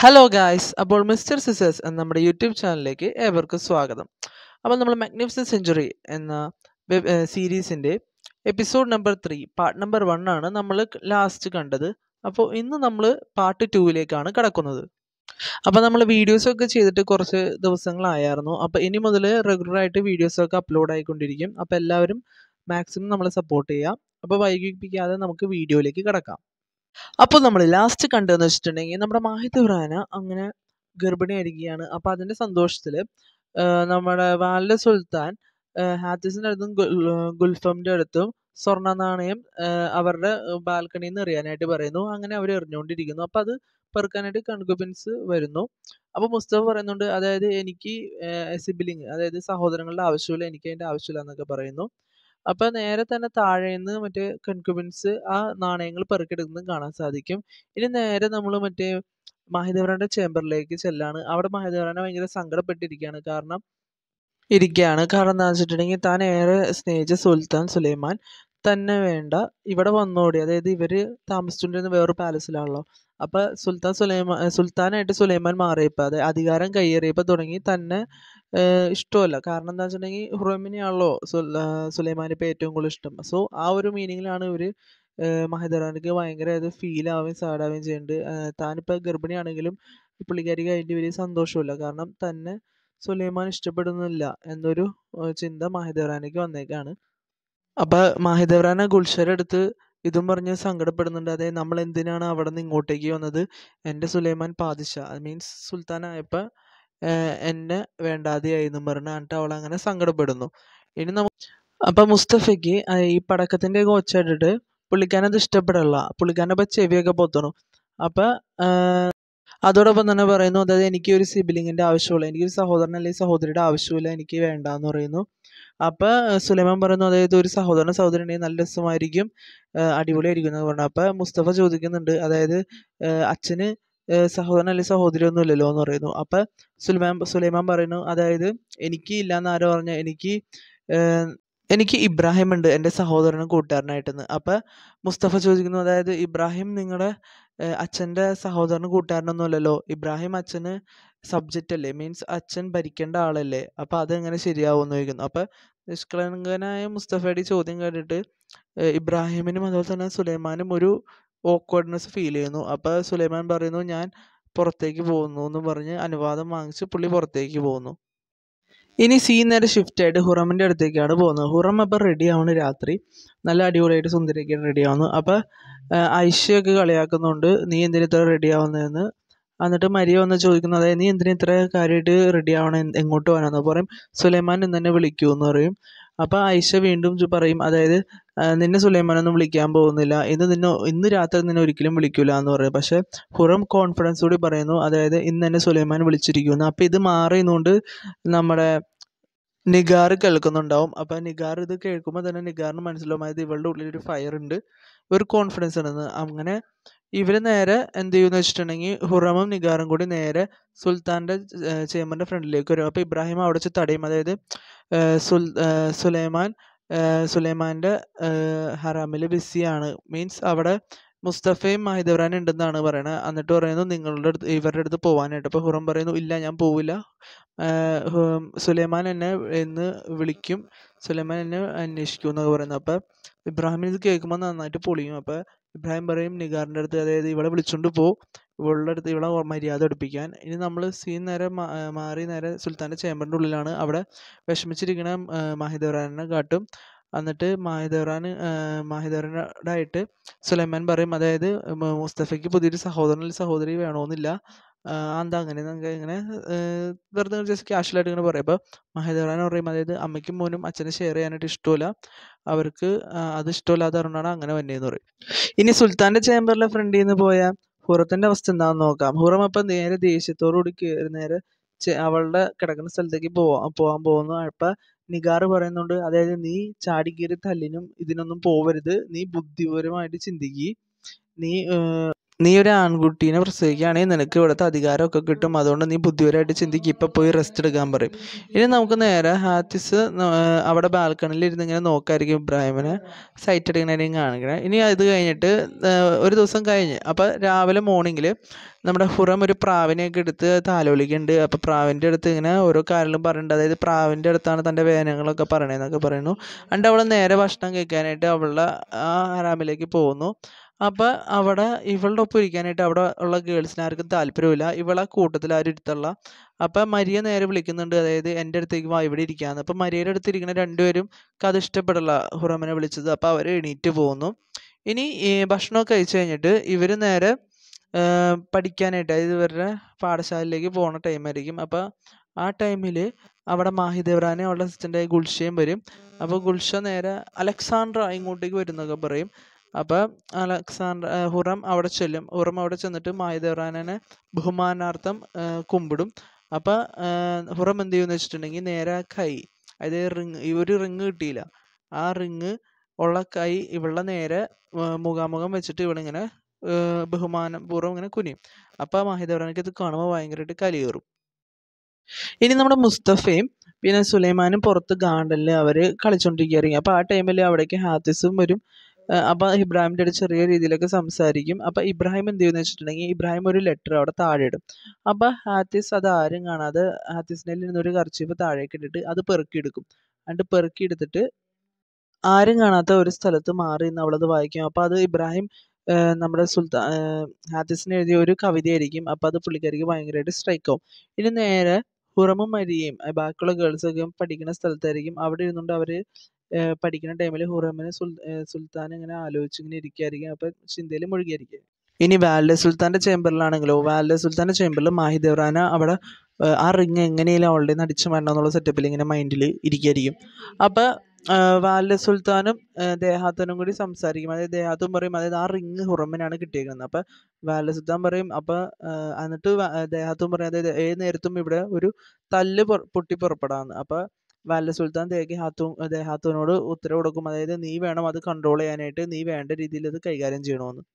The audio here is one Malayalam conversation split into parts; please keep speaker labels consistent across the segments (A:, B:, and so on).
A: ഹലോ ഗായ്സ് അപ്പോൾ മിസ്റ്റർ സിസേഴ്സ് എന്ന നമ്മുടെ യൂട്യൂബ് ചാനലിലേക്ക് ഏവർക്കും സ്വാഗതം അപ്പോൾ നമ്മൾ മാഗ്നിഫിസൻ സെഞ്ചുറി എന്ന വെബ് സീരീസിൻ്റെ episode number three part number one ആണ് നമ്മൾ ലാസ്റ്റ് കണ്ടത് അപ്പോൾ ഇന്ന് നമ്മൾ പാർട്ട് ടൂവിലേക്കാണ് കടക്കുന്നത് അപ്പോൾ നമ്മൾ വീഡിയോസൊക്കെ ചെയ്തിട്ട് കുറച്ച് ദിവസങ്ങളായിരുന്നു അപ്പോൾ ഇനി മുതൽ റെഗുലറായിട്ട് വീഡിയോസൊക്കെ അപ്ലോഡ് ആയിക്കൊണ്ടിരിക്കും അപ്പോൾ എല്ലാവരും മാക്സിമം നമ്മൾ സപ്പോർട്ട് ചെയ്യാം അപ്പോൾ വൈകിപ്പിക്കാതെ നമുക്ക് വീഡിയോയിലേക്ക് കിടക്കാം അപ്പോൾ നമ്മൾ ലാസ്റ്റ് കണ്ടതെന്ന് വെച്ചിട്ടുണ്ടെങ്കിൽ നമ്മുടെ മാഹിദ് ഖുറാന അങ്ങനെ ഗർഭിണിയായിരിക്കുകയാണ് അപ്പോൾ അതിൻ്റെ സന്തോഷത്തിൽ നമ്മുടെ വാലിദ സുൽത്താൻ ഹാത്തിസിൻ്റെ അടുത്തും ഗുൽഫമിൻ്റെ അടുത്തും സ്വർണ്ണ നാണയം അവരുടെ ബാൽക്കണിയിൽ നിന്ന് എറിയാനായിട്ട് പറയുന്നു അങ്ങനെ അവർ എറിഞ്ഞുകൊണ്ടിരിക്കുന്നു അപ്പോൾ അത് പെറുക്കാനായിട്ട് കൺകുബിൻസ് വരുന്നു അപ്പോൾ മുസ്തഫ പറയുന്നുണ്ട് അതായത് എനിക്ക് സിബിലിങ് അതായത് സഹോദരങ്ങളുടെ ആവശ്യമില്ല എനിക്ക് അതിൻ്റെ ആവശ്യമില്ല എന്നൊക്കെ പറയുന്നു അപ്പോൾ നേരെ തന്നെ താഴേന്ന് മറ്റേ കൺകുബിൻസ് ആ നാണയങ്ങൾ പെറുക്കിയെടുക്കുന്നത് കാണാൻ സാധിക്കും ഇനി നേരെ നമ്മൾ മറ്റേ മാഹിദേവറാൻ്റെ ചേംബറിലേക്ക് ചെല്ലാണ് അവിടെ മാഹിദേവറാനെ ഭയങ്കര സങ്കടപ്പെട്ടിരിക്കുകയാണ് കാരണം ഇരിക്കുകയാണ് കാരണം എന്താണെന്ന് വെച്ചിട്ടുണ്ടെങ്കിൽ താൻ ഏറെ സ്നേഹിച്ച സുൽത്താൻ സുലൈമാൻ തന്നെ വേണ്ട ഇവിടെ വന്നോടി അതായത് ഇവർ താമസിച്ചുകൊണ്ടിരുന്ന വേറൊരു പാലസിലാണല്ലോ അപ്പോൾ സുൽത്താൻ സുലൈമാൻ സുൽത്താനായിട്ട് സുലൈമാൻ മാറിയപ്പോൾ അത് അധികാരം കയ്യേറിയപ്പോൾ തുടങ്ങി തന്നെ ഇഷ്ടമല്ല കാരണം എന്താ വെച്ചിട്ടുണ്ടെങ്കിൽ ഹുറമിനെയാണല്ലോ സുലൈമാൻ ഇപ്പോൾ ഏറ്റവും കൂടുതൽ ഇഷ്ടം സോ ആ ഒരു മീനിങ്ങിലാണ് ഇവർ മഹിദറാനിക്ക് ഭയങ്കര ഇത് ഫീൽ ആവുകയും സാഡ് ആവുകയും ചെയ്യുന്നുണ്ട് താനിപ്പോൾ ഗർഭിണിയാണെങ്കിലും പുള്ളിക്കാരിക്ക് അതിൻ്റെ വലിയ സന്തോഷമില്ല കാരണം തന്നെ സുലൈമാൻ ഇഷ്ടപ്പെടുന്നില്ല എന്നൊരു ചിന്ത മാഹിദേവറാനയ്ക്ക് വന്നേക്കാണ് അപ്പോൾ മാഹിദേവറാന ഗുൽഷർ എടുത്ത് ഇതും പറഞ്ഞ് സങ്കടപ്പെടുന്നുണ്ട് അതായത് നമ്മൾ എന്തിനാണ് അവിടെ നിന്ന് ഇങ്ങോട്ടേക്ക് വന്നത് എൻ്റെ സുലൈമാൻ പാദിഷ മീൻസ് സുൽത്താനായപ്പോൾ എന്നെ വേണ്ടാതെയായി എന്നും പറഞ്ഞ് എന്നിട്ട് അവൾ അങ്ങനെ സങ്കടപ്പെടുന്നു ഇനി നമുക്ക് അപ്പം മുസ്തഫയ്ക്ക് ഈ പടക്കത്തിൻ്റെ ഒക്കെ ഒച്ച ഇട്ടിട്ട് പുള്ളിക്കാനത് ഇഷ്ടപ്പെടില്ല പുള്ളിക്കാരൻ്റെ ചെവിയൊക്കെ പൊത്തണു അപ്പം അതോടൊപ്പം തന്നെ പറയുന്നു അതായത് എനിക്ക് ഒരു സിബിലിങ്ങിൻ്റെ ആവശ്യമുള്ള എനിക്കൊരു സഹോദരൻ അല്ലെങ്കിൽ സഹോദരിയുടെ ആവശ്യമില്ല എനിക്ക് വേണ്ട എന്ന് പറയുന്നു അപ്പോൾ സുലൈമാൻ പറയുന്നു അതായത് ഒരു സഹോദരൻ സഹോദരൻ ഉണ്ടെങ്കിൽ നല്ല രസമായിരിക്കും അടിപൊളിയായിരിക്കും എന്ന് പറഞ്ഞു അപ്പോൾ മുസ്തഫ ചോദിക്കുന്നുണ്ട് അതായത് അച്ഛന് സഹോദരൻ അല്ലെങ്കിൽ സഹോദരി ഒന്നും ഇല്ലല്ലോ എന്ന് പറയുന്നു അപ്പം സുലൈമാൻ സുലൈമാൻ പറയുന്നു അതായത് എനിക്ക് ഇല്ലയെന്ന് ആരോ പറഞ്ഞ എനിക്ക് എനിക്ക് ഇബ്രാഹിം ഉണ്ട് എൻ്റെ സഹോദരനും കൂട്ടുകാരനായിട്ടെന്ന് അപ്പം മുസ്തഫ ചോദിക്കുന്നു അതായത് ഇബ്രാഹിം നിങ്ങളുടെ അച്ഛൻ്റെ സഹോദരനും കൂട്ടുകാരനൊന്നും അല്ലല്ലോ ഇബ്രാഹിം അച്ഛന് സബ്ജക്റ്റ് അല്ലേ മീൻസ് അച്ഛൻ ഭരിക്കേണ്ട ആളല്ലേ അപ്പം അതെങ്ങനെ ശരിയാവുമെന്ന് ചോദിക്കുന്നു അപ്പം നിഷ്കളങ്കനായ മുസ്തഫയുടെ ചോദ്യം കേട്ടിട്ട് ഇബ്രാഹിമിനും അതുപോലെ തന്നെ സുലൈമാനും ഒരു ഓക്വേർഡ്നെസ് ഫീൽ ചെയ്യുന്നു അപ്പോൾ സുലൈമാൻ പറയുന്നു ഞാൻ പുറത്തേക്ക് പോകുന്നു എന്ന് പറഞ്ഞ് അനുവാദം വാങ്ങിച്ച് പുള്ളി പുറത്തേക്ക് പോകുന്നു ഇനി സീൻ നേരെ ഷിഫ്റ്റ് ആയിട്ട് ഹുറമിൻ്റെ അടുത്തേക്കാണ് പോകുന്നത് ഹുറം അപ്പോൾ റെഡി ആവുന്നു രാത്രി നല്ല അടിപൊളിയായിട്ട് സുന്ദരിയൊക്കെ റെഡി ആവുന്നു അപ്പോൾ ഐഷയൊക്കെ കളിയാക്കുന്നുണ്ട് നീ എന്തിനു ഇത്ര റെഡി ആവുന്നതെന്ന് എന്നിട്ട് മരിയ വന്ന് ചോദിക്കുന്നു അതായത് നീ എന്തിനു ഇത്ര കാര്യമായിട്ട് റെഡി ആവണം എങ്ങോട്ട് പോകാനെന്ന് പറയും സുലൈമാൻ ഇന്ന് തന്നെ വിളിക്കൂ എന്ന് പറയും അപ്പോൾ ഐഷ വീണ്ടും പറയും അതായത് നിന്നെ സുലൈമാനൊന്നും വിളിക്കാൻ പോകുന്നില്ല ഇന്ന് നിന്നെ ഇന്ന് രാത്രി നിന്നെ ഒരിക്കലും വിളിക്കില്ല എന്ന് പറയും പക്ഷേ ഹുറം കോൺഫിഡൻസ് കൂടി പറയുന്നു അതായത് ഇന്ന് തന്നെ സുലൈമാൻ വിളിച്ചിരിക്കുന്നു അപ്പോൾ ഇത് മാറിയുന്നുകൊണ്ട് നമ്മുടെ നിഗാർ കേൾക്കുന്നുണ്ടാവും അപ്പോൾ നിഗാർ ഇത് കേൾക്കുമ്പോൾ തന്നെ നിഗാറിന് മനസ്സിലാവും അതായത് ഇവളുടെ ഉള്ളിൽ ഒരു ഫയർ ഉണ്ട് ഒരു കോൺഫിഡൻസ് ഉണ്ടെന്ന് അങ്ങനെ ഇവർ നേരെ എന്ത് ചെയ്യുമെന്ന് വെച്ചിട്ടുണ്ടെങ്കിൽ ഹുറമും നിഗാറും കൂടി നേരെ സുൽത്താൻ്റെ ചേമ്പറിൻ്റെ ഫ്രണ്ടിലേക്ക് വരും അപ്പോൾ ഇബ്രാഹിം അവിടെ വെച്ച് തടയും അതായത് സുൽ സുലൈമാൻ സുലൈമാൻ്റെ ഹറാമിൽ ബിസിയാണ് മീൻസ് അവിടെ മുസ്തഫയും മാഹിദവറാനും ഉണ്ടെന്നാണ് പറയുന്നത് എന്നിട്ട് പറയുന്നു നിങ്ങളുടെ അടുത്ത് ഇവരുടെ അടുത്ത് പോകാനായിട്ട് അപ്പോൾ ഹുറം പറയുന്നു ഇല്ല ഞാൻ പോവില്ല സുലൈമാൻ എന്നെ എന്ന് വിളിക്കും സുലൈമാൻ എന്നെ അന്വേഷിക്കും എന്നൊക്കെ പറയുന്നു അപ്പോൾ ഇബ്രാഹിം ഇത് കേൾക്കുമ്പോൾ നന്നായിട്ട് പൊളിയും അപ്പോൾ ഇബ്രാഹിം പറയും നിഗാറിൻ്റെ അടുത്ത് അതായത് ഇവളെ വിളിച്ചുകൊണ്ട് പോ ഇവളുടെ അടുത്ത് ഇവളെ മര്യാദ പഠിപ്പിക്കാൻ ഇനി നമ്മൾ സീൻ നേരെ മാറി നേരെ സുൽത്താൻ്റെ ചേമ്പറിൻ്റെ ഉള്ളിലാണ് അവിടെ വിഷമിച്ചിരിക്കുന്ന മാഹിദവറാനെ കാട്ടും എന്നിട്ട് മാഹിദവറാൻ മാഹിദവറാനായിട്ട് സുലൈമാൻ പറയും അതായത് മുസ്തഫയ്ക്ക് പുതിയൊരു സഹോദരൻ സഹോദരി വേണമെന്നില്ല എന്താ അങ്ങനെ ഇങ്ങനെ വെറുതെ ജസ്റ്റ് ക്യാഷ്വലായിട്ട് ഇങ്ങനെ പറയും അപ്പോൾ മഹേദറാൻ പറയും അതായത് അമ്മയ്ക്കും മോനും അച്ഛനെ ഷെയർ ചെയ്യാനായിട്ട് ഇഷ്ടമില്ല അവർക്ക് അത് ഇഷ്ടമില്ലാതെ പറഞ്ഞാണ് അങ്ങനെ വന്നതെന്ന് പറയും ഇനി സുൽത്താൻ്റെ ചേംബറിലെ ഫ്രണ്ടിൽ നിന്ന് പോയ ഹുറത്തിൻ്റെ അവസ്ഥ എന്താണെന്ന് നോക്കാം ഹുറം അപ്പം നേരെ ദേഷ്യത്തോടുകൂടി കയറി നേരെ അവളുടെ കിടക്കുന്ന സ്ഥലത്തേക്ക് പോവാൻ പോകാൻ പോകുന്നു അപ്പം നിഗാർ പറയുന്നുണ്ട് അതായത് നീ ചാടിക്കയറി തല്ലിനും ഇതിനൊന്നും പോവരുത് നീ ബുദ്ധിപരമായിട്ട് ചിന്തിക്കുക നീ നീ ഒരു ആൺകുട്ടീനെ പ്രസവിക്കുകയാണെങ്കിൽ നിനക്ക് ഇവിടുത്തെ അധികാരമൊക്കെ കിട്ടും അതുകൊണ്ട് നീ ബുദ്ധിപരമായിട്ട് ചിന്തിക്കും ഇപ്പം പോയി റെസ്റ്റ് എടുക്കാൻ പറയും ഇനി നമുക്ക് നേരെ ഹാത്തിസ് ന- ഏർ അവിടെ ബാൽക്കണിയിൽ ഇരുന്ന് ഇങ്ങനെ നോക്കായിരിക്കും ഇബ്രാഹിമിനെ സൈറ്റ് അടിക്കണേനെയും കാണിക്കണേ ഇനി അത് കഴിഞ്ഞിട്ട് ഏർ ഒരു ദിവസം കഴിഞ്ഞ് അപ്പോൾ രാവിലെ മോർണിംഗിൽ നമ്മുടെ ഹുറം ഒരു പ്രാവിനെയൊക്കെ എടുത്ത് താലോലിക്കുന്നുണ്ട് അപ്പോൾ പ്രാവിൻ്റെ അടുത്ത് ഇങ്ങനെ ഓരോ കാര്യങ്ങളും പറയുന്നുണ്ട് അതായത് പ്രാവിൻ്റെ അടുത്താണ് തൻ്റെ വേദനകളൊക്കെ പറയണതെന്നൊക്കെ പറയുന്നു അണ്ട് അവൾ നേരെ ഭക്ഷണം കഴിക്കാനായിട്ട് അവളുടെ ആ ഹറാമിലേക്ക് പോകുന്നു അപ്പോൾ അവിടെ ഇവളുടെ ഒപ്പം ഇരിക്കാനായിട്ട് അവിടെ ഉള്ള ഗേൾസിന് ആർക്കും താല്പര്യമില്ല ഇവളെ കൂട്ടത്തിൽ ആരും ഇരുത്തല്ല അപ്പം മരിയ നേരെ വിളിക്കുന്നുണ്ട് അതായത് എൻ്റെ അടുത്തേക്ക് വാ ഇവിടെ ഇരിക്കാന്ന് അപ്പം മരിയയുടെ അടുത്ത് ഇരിക്കുന്ന രണ്ടുപേരും അത് ഇഷ്ടപ്പെടില്ല ഹുറമിനെ വിളിച്ചത് അപ്പോൾ അവർ എണീറ്റ് പോകുന്നു ഇനി ഈ ഭക്ഷണമൊക്കെ കഴിച്ചു കഴിഞ്ഞിട്ട് ഇവർ നേരെ ഏർ പഠിക്കാനായിട്ട് അതായത് ഇവരുടെ പാഠശാലയിലേക്ക് പോകുന്ന ടൈമായിരിക്കും അപ്പോൾ ആ ടൈമിൽ അവിടെ മാഹിദേവറാനെ അവളുടെ അസിസ്റ്റൻ്റായ ഗുൽഷയും വരും അപ്പോൾ ഗുൽഷ നേരെ അലക്സാണ്ട്ര ഇങ്ങോട്ടേക്ക് വരുന്നൊക്കെ പറയും അപ്പോൾ അലക്സാണ്ട്ര ഏർ ഹുറം അവിടെ ചെല്ലും ഹുറം അവിടെ ചെന്നിട്ട് മാഹിദേവറാനെ ബഹുമാനാർത്ഥം ഏർ കുമ്പിടും അപ്പോൾ ഹുറം എന്ത് ചെയ്യുമെന്ന് വെച്ചിട്ടുണ്ടെങ്കിൽ നേരെ ആ കൈ അതായത് റിങ് ഈ ഒരു റിങ് കിട്ടിയില്ല ആ റിങ് ഉള്ള കൈ ഇവളുടെ നേരെ ഏർ മുഖാമുഖം വെച്ചിട്ട് ഇവളിങ്ങനെ ഏർ ബഹുമാനപൂർവ്വം ഇങ്ങനെ കുനിയും അപ്പോൾ മാഹിദേവറാനക്ക് ഇത് കാണുമ്പോൾ ഭയങ്കരമായിട്ട് കലിയേറും ഇനി നമ്മുടെ മുസ്തഫയും പിന്നെ സുലൈമാനും പുറത്ത് ഗാർഡനിൽ അവർ കളിച്ചുകൊണ്ടിരിക്കുകയായിരിക്കും അപ്പോൾ ആ ടൈമിൽ അവിടേക്ക് ഹാത്തിസും വരും അപ്പോൾ ഇബ്രാഹിമിൻ്റെ അടുത്ത് ചെറിയ രീതിയിലൊക്കെ സംസാരിക്കും അപ്പോൾ ഇബ്രാഹിം എന്ത് ചെയ്യുമെന്ന് വെച്ചിട്ടുണ്ടെങ്കിൽ ഇബ്രാഹിം ഒരു ലെറ്റർ അവിടെ താഴെ ഇടും അപ്പോൾ ഹാത്തിസ് അത് ആരും കാണാതെ ഹാത്തിസിൻ്റെ നിന്നൊരു കർച്ചീഫ് താഴേക്ക് ഇട്ടിട്ട് അത് പെറുക്കിയെടുക്കും എന്നിട്ട് പെറുക്കിയെടുത്തിട്ട് ആരും കാണാത്ത ഒരു സ്ഥലത്ത് മാറി നിന്ന് അവളത് വായിക്കും അപ്പോൾ അത് ഇബ്രാഹിം ഏർ നമ്മുടെ സുൽത്താൻ ഹാത്തിസിന് എഴുതിയ ഒരു കവിതയായിരിക്കും അപ്പോൾ അത് പുള്ളിക്കാരിക്ക് ഭയങ്കരമായിട്ട് സ്ട്രൈക്ക് ആവും ഇനി നേരെ ഹുറമും മരിയയും അഹ് ബാക്കിയുള്ള ഗേൾസൊക്കെ പഠിക്കുന്ന സ്ഥലത്തായിരിക്കും അവിടെ ഇരുന്നുകൊണ്ട് അവർ പഠിക്കുന്ന ടൈമിൽ ഹുറമിന് സുൽ ഏർ സുൽത്താൻ ഇങ്ങനെ ആലോചിച്ച് ഇങ്ങനെ ഇരിക്കുകയായിരിക്കും അപ്പോൾ ചിന്തയിൽ മുഴുകിയായിരിക്കും ഇനി വാൽഡെ സുൽത്താൻ്റെ ചേംബറിലാണെങ്കിലോ വാൽഡെ സുൽത്താൻ്റെ ചേംബറിൽ മാഹിദേവ്റാന അവിടെ ഏർ ആ റിങ് എങ്ങനെയും അവളുടെ നടിച്ചു മാറ്റണം എന്നുള്ള സെറ്റപ്പിൽ ഇങ്ങനെ മൈൻഡിൽ ഇരിക്കുകയായിരിക്കും അപ്പോൾ വാൽഡെ സുൽത്താനും ഏർ ദേഹാത്തനും കൂടി സംസാരിക്കും അതായത് ദേഹാത്തും പറയും അതായത് ആ റിങ് ഹുറമിനാണ് കിട്ടിയേക്കുന്നത് അപ്പോൾ വാൽഡെ സുൽത്താൻ പറയും അപ്പോൾ എന്നിട്ട് വ- ഏർ ദേഹാത്തും പറയും അതായത് ഏത് നേരത്തും ഇവിടെ ഒരു തല്ല് പൊ- പൊട്ടി പുറപ്പെടാമെന്ന് അപ്പോൾ വാൽഡെ സുൽത്താൻ ദേഹാത്തും ദേഹാത്തുവിനോട് ഉത്തരവ് കൊടുക്കും അതായത് നീ വേണം അത് കൺട്രോൾ ചെയ്യാനായിട്ട് നീ വേണ്ട രീതിയിൽ അത് കൈകാര്യം ചെയ്യണമെന്ന്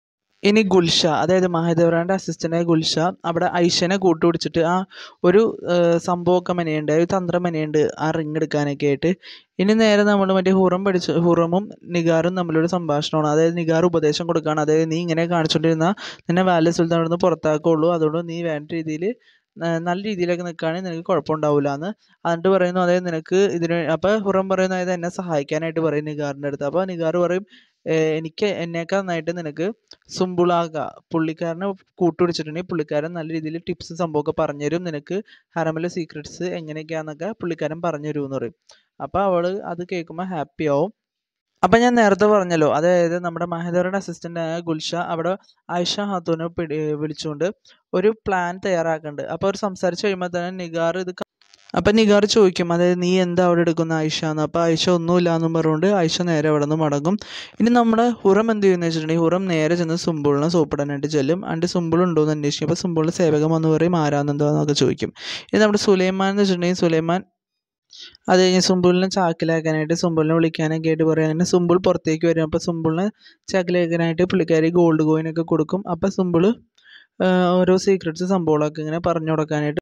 A: ഇനി ഗുൽഷ അതായത് മഹാദേവറാൻ്റെ അസിസ്റ്റൻ്റായ ഗുൽഷ അവിടെ ഐഷനെ കൂട്ടുപിടിച്ചിട്ട് ആ ഒരു ഏർ സംഭവമൊക്കെ മെനയുണ്ട് ഒരു തന്ത്രം മെനയുണ്ട് ആ റിങ് എടുക്കാനൊക്കെ ആയിട്ട് ഇനി നേരെ നമ്മൾ മറ്റേ ഹുറം പഠിച്ച് ഹുറമും നിഗാറും തമ്മിലൊരു സംഭാഷണമാണ് അതായത് നിഗാർ ഉപദേശം കൊടുക്കുകയാണ് അതായത് നീ ഇങ്ങനെ കാണിച്ചുകൊണ്ടിരുന്നാൽ നിന്നെ വാല്യ സുൽത്താൻ നിന്ന് പുറത്താക്കുള്ളൂ അതുകൊണ്ട് നീ വേണ്ട രീതിയിൽ നല്ല രീതിയിലൊക്കെ നിൽക്കുകയാണെങ്കിൽ നിനക്ക് കുഴപ്പമുണ്ടാവില്ല എന്ന് എന്നിട്ട് പറയുന്നു അതായത് നിനക്ക് ഇതിന് അപ്പോൾ ഹുറം പറയുന്നു അതായത് എന്നെ സഹായിക്കാനായിട്ട് പറയും നിഗാറിൻ്റെ അടുത്ത് അപ്പോൾ നിഗാർ പറയും "ഏർ എനിക്ക് എന്നേക്കാൾ നന്നായിട്ട് നിനക്ക് സുംബുളാക പുള്ളിക്കാരനെ കൂട്ടുപിടിച്ചിട്ടുണ്ടെങ്കിൽ പുള്ളിക്കാരൻ നല്ല രീതിയിൽ ടിപ്സ് സംഭവമൊക്കെ പറഞ്ഞുതരും നിനക്ക് ഹറമിലെ സീക്രട്സ് എങ്ങനെയൊക്കെയാണെന്നൊക്കെ പുള്ളിക്കാരൻ പറഞ്ഞു തരും എന്ന് പറയും അപ്പോൾ അവൾ അത് കേൾക്കുമ്പോൾ ഹാപ്പി ആവും അപ്പം ഞാൻ നേരത്തെ പറഞ്ഞല്ലോ അതായത് നമ്മുടെ മഹദറുടെ അസിസ്റ്റൻ്റ് ആയ ഗുൽഷ അവിടെ ആയിഷ ഹാത്തൂനെ പിടി വിളിച്ചുകൊണ്ട് ഒരു പ്ലാൻ തയ്യാറാക്കുന്നുണ്ട് അപ്പോൾ അവർ സംസാരിച്ച് കഴിയുമ്പോൾ തന്നെ നിഗാർ ഇത് ക- അപ്പം നിഗാർ ചോദിക്കും അതായത് നീ എന്താ അവിടെ എടുക്കുന്ന ആയിഷ എന്ന് അപ്പോൾ ആയിഷ ഒന്നുമില്ല എന്നും പറഞ്ഞുകൊണ്ട് ആയിഷ നേരെ അവിടെ നിന്ന് മടങ്ങും ഇനി നമ്മുടെ ഹുറം എന്ത് ചെയ്യുമെന്ന് വെച്ചിട്ടുണ്ടെങ്കിൽ ഹുറം നേരെ ചെന്ന് സുംബുളിനെ സോപ്പിടാനായിട്ട് ചെല്ലും അണ്ട് സുംബുൾ ഉണ്ടോ എന്ന് അന്വേഷിക്കും അപ്പോൾ സുംബുളിന് സേവകം വന്ന് പറയും ആരാന്നെന്താന്നൊക്കെ ചോദിക്കും ഇനി നമ്മുടെ സുലൈമാൻ എന്ന് വെച്ചിട്ടുണ്ടെങ്കിൽ സുലൈമാൻ അത് കഴിഞ്ഞ് സുംബുളിനെ ചാക്കിലാക്കാനായിട്ട് സുംബുളിനെ വിളിക്കാനൊക്കെ ആയിട്ട് പറയും അങ്ങനെ സുംബുൾ പുറത്തേക്ക് വരും അപ്പോൾ സുംബുളിനെ ചാക്കിലാക്കാനായിട്ട് പുള്ളിക്കാരി ഗോൾഡ് കോയിനൊക്കെ കൊടുക്കും അപ്പോൾ സുംബുൾ ഓരോ സീക്രട്സ് സംഭവങ്ങളൊക്കെ ഇങ്ങനെ പറഞ്ഞു കൊടുക്കാനായിട്ട്